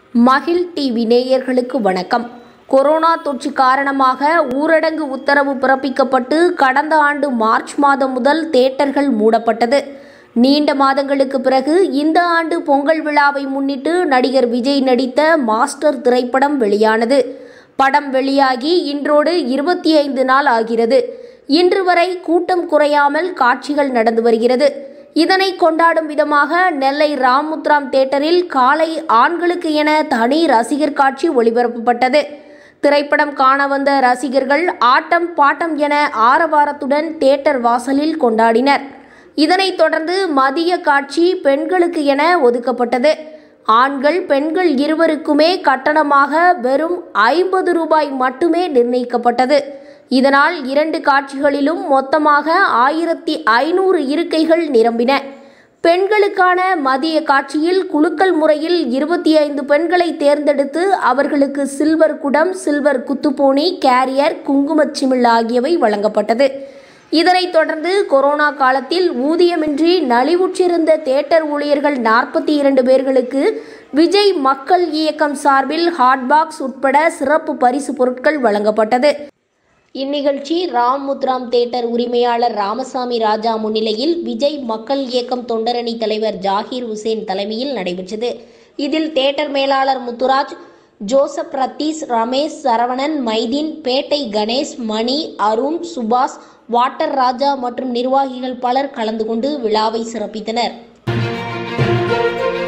மகிழ் டிவி நேயர்களுக்கு வணக்கம் கொரோனா தொற்று காரணமாக ஊரடங்கு உத்தரவு பிறப்பிக்கப்பட்டு கடந்த ஆண்டு மார்ச் மாதம் முதல் தேட்டர்கள் மூடப்பட்டது நீண்ட மாதங்களுக்கு பிறகு இந்த ஆண்டு பொங்கல் விழாவை முன்னிட்டு நடிகர் விஜய் நடித்த மாஸ்டர் திரைப்படம் வெளியானது படம் வெளியாகி இன்றோடு இருபத்தி ஐந்து நாள் ஆகிறது இன்று வரை கூட்டம் குறையாமல் காட்சிகள் நடந்து வருகிறது இதனை கொண்டாடும் விதமாக நெல்லை ராமுத்ராம் தேட்டரில் காலை ஆண்களுக்கு என தனி ரசிகர் காட்சி ஒளிபரப்பப்பட்டது திரைப்படம் காண வந்த ரசிகர்கள் ஆட்டம் பாட்டம் என ஆரவாரத்துடன் தேட்டர் வாசலில் கொண்டாடினர் இதனைத் தொடர்ந்து மதிய காட்சி பெண்களுக்கு என ஒதுக்கப்பட்டது ஆண்கள் பெண்கள் இருவருக்குமே கட்டணமாக வெறும் ஐம்பது ரூபாய் மட்டுமே நிர்ணயிக்கப்பட்டது இதனால் இரண்டு காட்சிகளிலும் மொத்தமாக ஆயிரத்தி ஐநூறு இருக்கைகள் நிரம்பின பெண்களுக்கான மதிய காட்சியில் குலுக்கல் முறையில் இருபத்தி ஐந்து பெண்களை தேர்ந்தெடுத்து அவர்களுக்கு சில்வர் குடம் சில்வர் குத்துப்போனி கேரியர் குங்குமச் சிமிழ் ஆகியவை வழங்கப்பட்டது இதனைத் தொடர்ந்து கொரோனா காலத்தில் ஊதியமின்றி நலிவுற்றிருந்த தேட்டர் ஊழியர்கள் நாற்பத்தி இரண்டு பேர்களுக்கு விஜய் மக்கள் இயக்கம் சார்பில் ஹாட்பாக்ஸ் உட்பட சிறப்பு பரிசு பொருட்கள் வழங்கப்பட்டது இந்நிகழ்ச்சி ராம் முத்ராம் தேட்டர் உரிமையாளர் ராமசாமி ராஜா முன்னிலையில் விஜய் மக்கள் இயக்கம் தொண்டரணி தலைவர் ஜாகீர் உசேன் தலைமையில் நடைபெற்றது இதில் தேட்டர் மேலாளர் முத்துராஜ் ஜோசப் ரத்தீஸ் ரமேஷ் சரவணன் மைதீன் பேட்டை கணேஷ் மணி அருண் சுபாஷ் வாட்டர் ராஜா மற்றும் நிர்வாகிகள் பலர் கலந்து கொண்டு விழாவை சிறப்பித்தனர்